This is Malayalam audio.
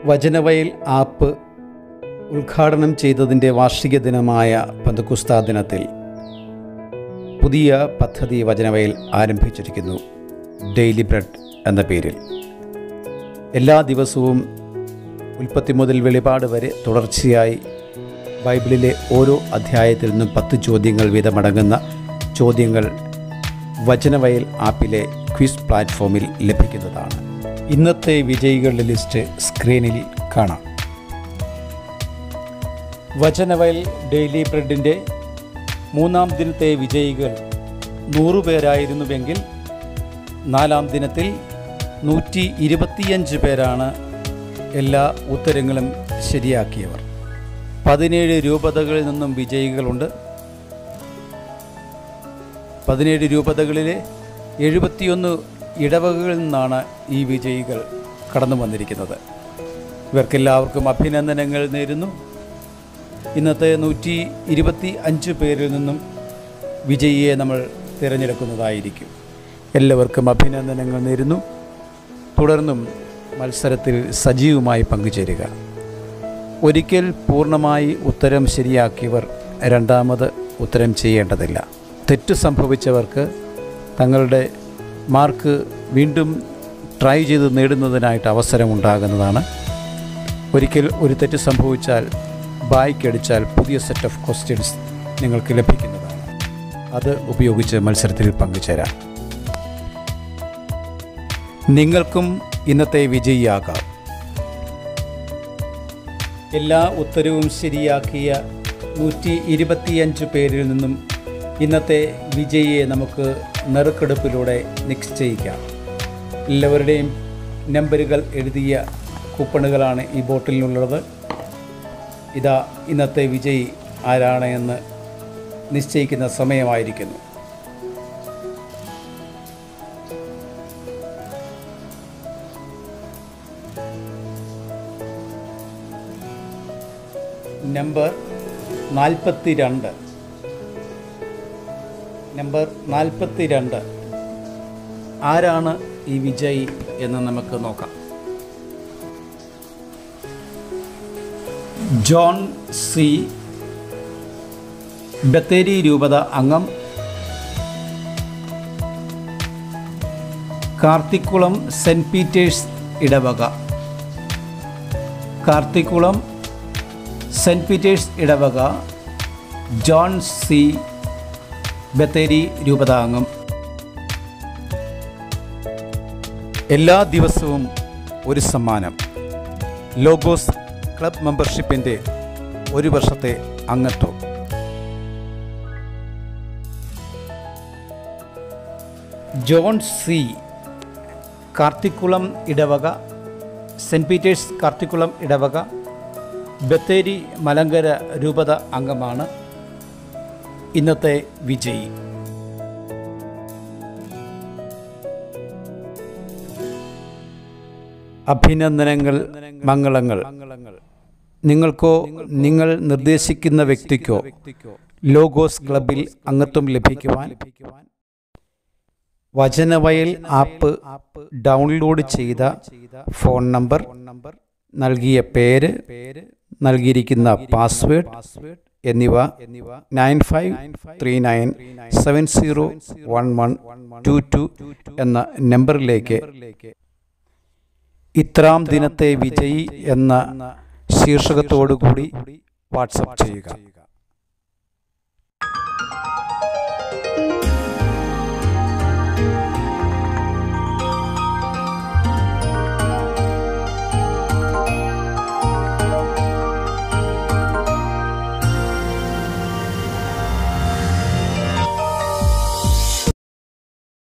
വചനവയൽ ആപ്പ് ഉദ്ഘാടനം ചെയ്തതിൻ്റെ വാർഷിക ദിനമായ പന്തക്കുസ്താ ദിനത്തിൽ പുതിയ പദ്ധതി വചനവയൽ ആരംഭിച്ചിരിക്കുന്നു ഡെയിലി ബ്രെഡ് എന്ന പേരിൽ എല്ലാ ദിവസവും ഉൽപ്പത്തി മുതൽ വെളിപാട് വരെ തുടർച്ചയായി ബൈബിളിലെ ഓരോ അധ്യായത്തിൽ നിന്നും പത്ത് ചോദ്യങ്ങൾ വീതമടങ്ങുന്ന ചോദ്യങ്ങൾ വചനവയൽ ആപ്പിലെ ക്വിസ് പ്ലാറ്റ്ഫോമിൽ ലഭിക്കുന്നതാണ് ഇന്നത്തെ വിജയികളുടെ ലിസ്റ്റ് സ്ക്രീനിൽ കാണാം വചനവയൽ ഡെയിലി ബ്രെഡിൻ്റെ മൂന്നാം ദിനത്തെ വിജയികൾ നൂറു പേരായിരുന്നുവെങ്കിൽ നാലാം ദിനത്തിൽ നൂറ്റി ഇരുപത്തിയഞ്ച് പേരാണ് എല്ലാ ഉത്തരങ്ങളും ശരിയാക്കിയവർ പതിനേഴ് രൂപതകളിൽ നിന്നും വിജയികളുണ്ട് പതിനേഴ് രൂപതകളിലെ എഴുപത്തിയൊന്ന് ഇടവകകളിൽ നിന്നാണ് ഈ വിജയികൾ കടന്നു വന്നിരിക്കുന്നത് ഇവർക്കെല്ലാവർക്കും അഭിനന്ദനങ്ങൾ നേരുന്നു ഇന്നത്തെ നൂറ്റി ഇരുപത്തി അഞ്ച് പേരിൽ നിന്നും വിജയിയെ നമ്മൾ തിരഞ്ഞെടുക്കുന്നതായിരിക്കും എല്ലാവർക്കും അഭിനന്ദനങ്ങൾ നേരുന്നു തുടർന്നും മത്സരത്തിൽ സജീവമായി പങ്കുചേരുക ഒരിക്കൽ പൂർണ്ണമായി ഉത്തരം ശരിയാക്കിയവർ രണ്ടാമത് ഉത്തരം ചെയ്യേണ്ടതില്ല തെറ്റ് സംഭവിച്ചവർക്ക് തങ്ങളുടെ മാർക്ക് വീണ്ടും ട്രൈ ചെയ്ത് നേടുന്നതിനായിട്ട് അവസരമുണ്ടാകുന്നതാണ് ഒരിക്കൽ ഒരു തെറ്റ് സംഭവിച്ചാൽ ബായ്ക്കടിച്ചാൽ പുതിയ സെറ്റ് ഓഫ് ക്വസ്റ്റ്യൻസ് നിങ്ങൾക്ക് ലഭിക്കുന്നതാണ് അത് ഉപയോഗിച്ച് മത്സരത്തിൽ പങ്കുചേരാം നിങ്ങൾക്കും ഇന്നത്തെ വിജയിയാകാം എല്ലാ ഉത്തരവും ശരിയാക്കിയ നൂറ്റി ഇരുപത്തിയഞ്ച് പേരിൽ നിന്നും ഇന്നത്തെ വിജയിയെ നമുക്ക് നറുക്കെടുപ്പിലൂടെ നിശ്ചയിക്കാം എല്ലാവരുടെയും നമ്പറുകൾ എഴുതിയ കൂപ്പണുകളാണ് ഈ ബോട്ടിലുള്ളത് ഇതാ ഇന്നത്തെ വിജയി ആരാണ് എന്ന് നിശ്ചയിക്കുന്ന സമയമായിരിക്കുന്നു നമ്പർ നാൽപ്പത്തി രണ്ട് നമ്പർ നാൽപ്പത്തി രണ്ട് ആരാണ് ഈ വിജയ് എന്ന് നമുക്ക് നോക്കാം ജോൺ സി ബത്തേരി രൂപത അംഗം കാർത്തിക്കുളം സെൻറ്റ് പീറ്റേഴ്സ് ഇടവക കാർത്തിക്കുളം സെൻറ്റ് പീറ്റേഴ്സ് ഇടവക ജോൺ സി ബത്തേരി രൂപതാംഗം എല്ലാ ദിവസവും ഒരു സമ്മാനം ലോഗോസ് ക്ലബ് മെമ്പർഷിപ്പിൻ്റെ ഒരു വർഷത്തെ അംഗത്വം ജോൺ സി കാർത്തിക്കുളം ഇടവക സെൻറ്റ് പീറ്റേഴ്സ് കാർത്തിക്കുളം ഇടവക ബത്തേരി മലങ്കര രൂപത അംഗമാണ് ഇന്നത്തെ വിജയി അഭിനന്ദനങ്ങൾ മംഗളങ്ങൾ നിങ്ങൾക്കോ നിങ്ങൾ നിർദ്ദേശിക്കുന്ന വ്യക്തിക്കോ ലോഗോസ് ക്ലബിൽ അംഗത്വം ലഭിക്കുവാൻ വചനവയൽ ആപ്പ് ഡൗൺലോഡ് ചെയ്ത ഫോൺ നമ്പർ നൽകിയ പേര് നൽകിയിരിക്കുന്ന പാസ്വേഡ് എന്നിവ nine five three nine seven zero one one two two എന്ന നമ്പറിലേക്ക് ഇത്രാം ദിനത്തെ വിജയി എന്ന ശീർഷകത്തോടുകൂടി വാട്സപ്പ് ചെയ്യുക